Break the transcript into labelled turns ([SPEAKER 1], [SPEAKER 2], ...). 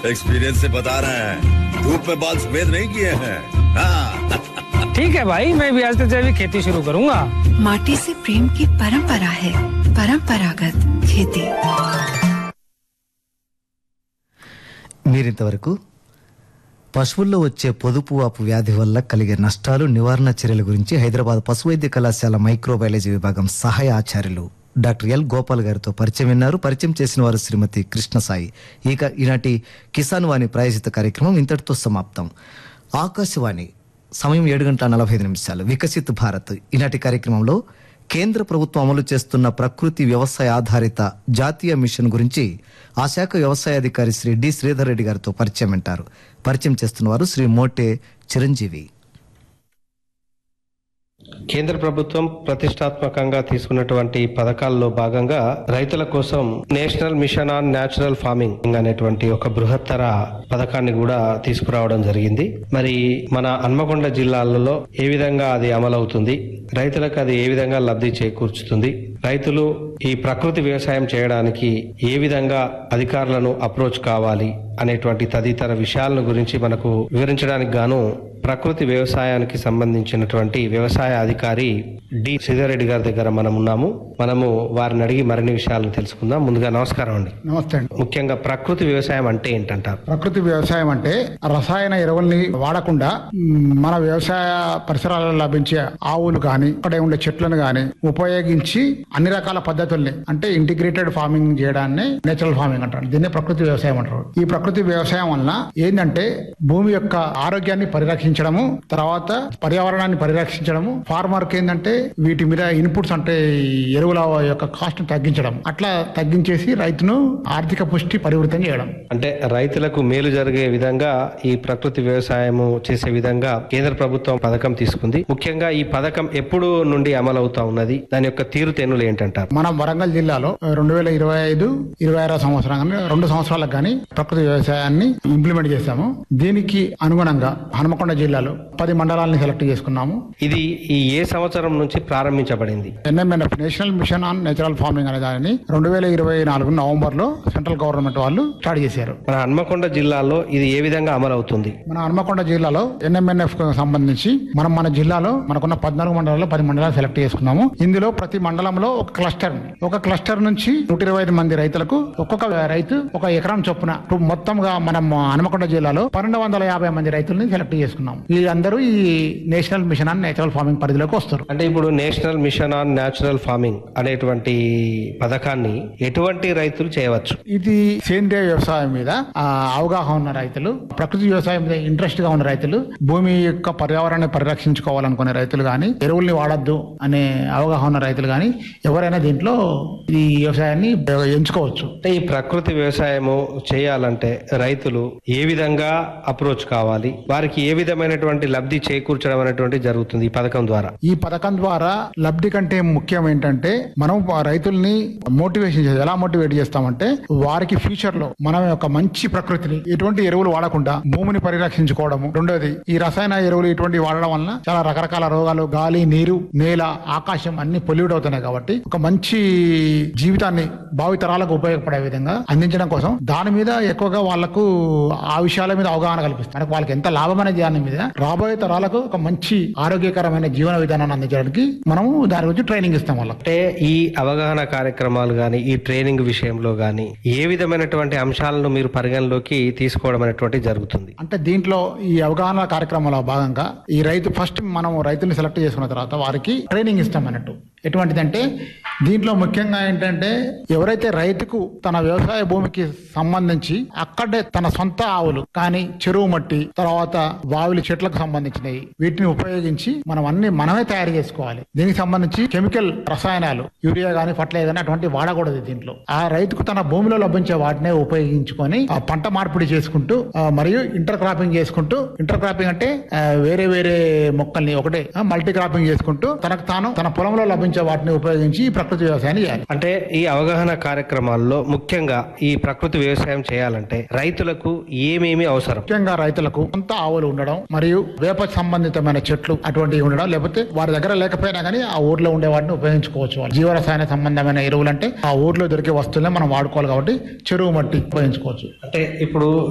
[SPEAKER 1] experience से बता रहे हैं धूप में बाल सफेद नहीं किए हैं हाँ
[SPEAKER 2] ठीक है भाई मैं भी आज से जैविक खेती शुरू करूंगा
[SPEAKER 3] माटी से प्रेम की परंपरा है परंपरागत खेती
[SPEAKER 4] మీరింతవరకు పశువుల్లో వచ్చే పొదుపు వాపు వ్యాధి వల్ల కలిగే నష్టాలు నివారణ చర్యల గురించి హైదరాబాద్ పశు వైద్య కళాశాల మైక్రోబయాలజీ విభాగం సహాయ ఆచార్యులు డాక్టర్ ఎల్ గోపాల్ గారితో పరిచయం విన్నారు పరిచయం చేసిన వారు శ్రీమతి కృష్ణసాయి ఇక ఈనాటి కిసాన్ వాణి ప్రాయోజిత కార్యక్రమం ఇంతటితో సమాప్తం ఆకాశవాణి సమయం ఏడు గంటల నలభై ఐదు నిమిషాలు వికసిత్ భారత్ ఈనాటి కార్యక్రమంలో కేంద్ర ప్రభుత్వం అమలు చేస్తున్న ప్రకృతి వ్యవసాయ ఆధారిత జాతీయ మిషన్ గురించి ఆ శాఖ వ్యవసాయ అధికారి శ్రీ డి శ్రీధర్ రెడ్డి గారితో పరిచయం వింటారు పరిచయం చేస్తున్నవారు శ్రీ మోటే చిరంజీవి
[SPEAKER 5] కేంద్ర ప్రభుత్వం ప్రతిష్టాత్మకంగా తీసుకున్నటువంటి పథకాల్లో భాగంగా రైతుల కోసం national mission on natural farming అనేటువంటి ఒక బృహత్తర పథకాన్ని కూడా తీసుకురావడం జరిగింది మరి మన హన్మకొండ జిల్లాలలో ఏ విధంగా అది అమలవుతుంది రైతులకు అది ఏ విధంగా లబ్ధి చేకూర్చుతుంది రైతులు ఈ ప్రకృతి వ్యవసాయం చేయడానికి ఏ విధంగా అధికారులను అప్రోచ్ కావాలి అనేటువంటి తదితర విషయాలను గురించి మనకు వివరించడానికి గాను ప్రకృతి వ్యవసాయానికి సంబంధించినటువంటి వ్యవసాయ అధికారి డి శ్రీధర్ గారి దగ్గర మనం ఉన్నాము మనము వారిని అడిగి మరిన్ని విషయాలను తెలుసుకుందాం ముందుగా నమస్కారం అండి
[SPEAKER 6] నమస్తే అండి
[SPEAKER 5] ముఖ్యంగా ప్రకృతి వ్యవసాయం అంటే ఏంటంటారు
[SPEAKER 6] ప్రకృతి వ్యవసాయం అంటే రసాయన ఎరువుల్ని వాడకుండా మ్, మన వ్యవసాయ పరిసరాలలో లభించే ఆవులు కానీ అక్కడే ఉండే చెట్లను కానీ ఉపయోగించి అన్ని రకాల పద్ధతుల్ని అంటే ఇంటిగ్రేటెడ్ ఫార్మింగ్ చేయడాన్ని నేచురల్ ఫార్మింగ్ అంటారు దీన్నే ప్రకృతి వ్యవసాయం అంటారు ఈ ప్రకృతి వ్యవసాయం వలన ఏంటంటే భూమి యొక్క ఆరోగ్యాన్ని పరిరక్షించడము తర్వాత పర్యావరణాన్ని పరిరక్షించడము ఫార్మర్ కి ఏంటంటే వీటి మీద ఇన్పుట్స్ అంటే ఈ ఎరువుల యొక్క కాస్ట్ తగ్గించడం అట్లా తగ్గించేసి రైతును ఆర్థిక పుష్టి పరివృతం చేయడం
[SPEAKER 5] అంటే రైతులకు మేలు జరిగే విధంగా ఈ ప్రకృతి వ్యవసాయము చేసే విధంగా కేంద్ర ప్రభుత్వం పథకం తీసుకుంది ముఖ్యంగా ఈ పథకం ఎప్పుడు నుండి అమలవుతా ఉన్నది దాని యొక్క తీరుతెన్నులు ఏంటంటారు
[SPEAKER 6] మనం వరంగల్ జిల్లాలో రెండు వేల ఇరవై ఐదు ఇరవై ఆరో సంవత్సరం కానీ రెండు సంవత్సరాలకు కానీ ప్రకృతి వ్యవసాయాన్ని ఇంప్లిమెంట్ చేశాము దీనికి అనుగుణంగా హనుమకొండ జిల్లాలో పది మండలాలను సెలెక్ట్ చేసుకున్నాము
[SPEAKER 5] ఇది ఈ ఏ సంవత్సరం నుంచి ప్రారంభించబడింది
[SPEAKER 6] N M N F national mission on natural farming అనే దానిని రెండు వేల ఇరవై నాలుగు నవంబర్ లో సెంట్రల్ గవర్నమెంట్ వాళ్ళు స్టార్ట్ చేశారు
[SPEAKER 5] మన హన్మకొండ జిల్లాలో ఇది ఏ విధంగా అమలవుతుంది
[SPEAKER 6] మన హనుమకొండ జిల్లాలో ఎన్ఎంఎన్ఎఫ్ కు సంబంధించి మనం మన జిల్లాలో మనకున్న పద్నాలుగు మండలాల్లో పది మండలాలు సెలెక్ట్ చేసుకున్నాము ఇందులో ప్రతి మండలంలో ఒక క్లస్టర్ ఒక క్లస్టర్ నుంచి నూట ఇరవై ఐదు మంది రైతులకు ఒక్కొక్క రైతు ఒక ఎకరం చొప్పున ఇప్పుడు మొత్తంగా మనం హనుమకొండ జిల్లాలో పన్నెండు వందల యాభై మంది రైతుల్ని సెలెక్ట్ చేసుకున్నాం వీళ్ళందరూ ఈ national mission on natural farming పరిధిలోకి వస్తారు
[SPEAKER 5] అంటే ఇప్పుడు national mission on natural farming అనేటువంటి పథకాన్ని ఎటువంటి రైతులు చేయవచ్చు
[SPEAKER 6] ఇది సేంద్రియ వ్యవసాయం మీద ఆ, అవగాహన ఉన్న రైతులు ప్రకృతి వ్యవసాయం మీద ఇంట్రెస్ట్ గా ఉన్న రైతులు భూమి యొక్క పర్యావరణాన్ని పరిరక్షించుకోవాలనుకునే రైతులు గాని ఎరువుల్ని వాడద్దు అనే అవగాహన ఉన్న రైతులు గాని ఎవరైనా దీంట్లో ఈ వ్యవసాయాన్ని ఎంచుకోవచ్చు
[SPEAKER 5] అంటే ఈ ప్రకృతి వ్యవసాయము చేయాలంటే రైతులు ఏ విధంగా అప్రోచ్ కావాలి వారికి ఏ విధమైనటువంటి లబ్ధి చేకూర్చడం అనేటువంటి జరుగుతుంది ఈ పథకం ద్వారా
[SPEAKER 6] ఈ పథకం ద్వారా లబ్ధి కంటే ముఖ్యం ఏంటంటే మనం ఆ రైతుల్ని మోటివేషన్ చేయాలి ఎలా మోటివేట్ చేస్తామంటే వారికి ఫ్యూచర్ లో మనం ఒక మంచి ప్రకృతిని ఎటువంటి ఎరువులు వాడకుండా భూమిని పరిరక్షించుకోవడము రెండోది ఈ రసాయన ఎరువులు ఇటువంటి వాడడం వలన చాలా రకరకాల రోగాలు గాలి నీరు నేల ఆకాశం అన్ని పొల్యూట్ అవుతున్నాయి కాబట్టి ఒక మంచి జీవితాన్ని భావి తరాలకు ఉపయోగపడే విధంగా అందించడం కోసం దాని మీద ఎక్కువగా వాళ్ళకు ఆ విషయాల మీద అవగాహన కల్పిస్తారు మనకు వాళ్ళకి ఎంత లాభం అనే దాని మీద రాబోయే తరాలకు ఒక మంచి ఆరోగ్యకరమైన జీవన విధానాన్ని అందించడానికి మనము దాని గురించి ట్రైనింగ్ ఇస్తాం వాళ్ళకి
[SPEAKER 5] అంటే ఈ అవగాహన కార్యక్రమాలు గాని ఈ ట్రైనింగ్ విషయంలో గాని ఏ విధమైనటువంటి అంశాలను మీరు పరిగణలోకి తీసుకోవడం అనేటువంటి జరుగుతుంది
[SPEAKER 6] అంటే దీంట్లో ఈ అవగాహన కార్యక్రమంలో భాగంగా ఈ రైతు ఫస్ట్ మనం రైతుని సెలెక్ట్ చేసుకున్న తర్వాత వారికి ట్రైనింగ్ ఇస్తాం అన్నట్టు ఎటువంటిదంటే దీంట్లో ముఖ్యంగా ఏంటంటే ఎవరైతే రైతుకు తన వ్యవసాయ భూమికి సంబంధించి అక్కడే తన సొంత ఆవులు కానీ చెరువు మట్టి తర్వాత వావిలి చెట్లకు సంబంధించినవి వీటిని ఉపయోగించి మనం అన్ని మనమే తయారు చేసుకోవాలి దీనికి సంబంధించి కెమికల్ రసాయనాలు యూరియా గానీ ఫర్టిలైజర్ గానీ అటువంటి వాడకూడదు దీంట్లో ఆ రైతుకు తన భూమిలో లభించే వాటినే ఉపయోగించుకొని ఆ పంట మార్పిడి చేసుకుంటూ ఆ, మరియు ఇంటర్ క్రాపింగ్ చేసుకుంటూ ఇంటర్ క్రాపింగ్ అంటే ఆ, వేరే వేరే మొక్కల్ని ఒకటే మల్టీ క్రాపింగ్ చేసుకుంటూ తనకు తాను తన పొలంలో లభించే వాటిని ఉపయోగించి ఈ ప్రకృతి వ్యవసాయాన్ని చేయాలి
[SPEAKER 5] అంటే ఈ అవగాహన కార్యక్రమాల్లో ముఖ్యంగా ఈ ప్రకృతి వ్యవసాయం చేయాలంటే రైతులకు ఏమేమి అవసరం
[SPEAKER 6] ముఖ్యంగా రైతులకు సొంత ఆవులు ఉండడం మరియు వేప సంబంధితమైన చెట్లు అటువంటివి ఉండడం లేకపోతే వారి దగ్గర లేకపోయినా కానీ ఆ ఊర్లో ఉండే వాటిని ఉపయోగించుకోవచ్చు వాళ్ళు జీవరసాయన సంబంధమైన ఎరువులు అంటే ఆ ఊర్లో దొరికే వస్తువులే మనం వాడుకోవాలి కాబట్టి చెరువు మట్టి ఉపయోగించుకోవచ్చు
[SPEAKER 5] అంటే ఇప్పుడు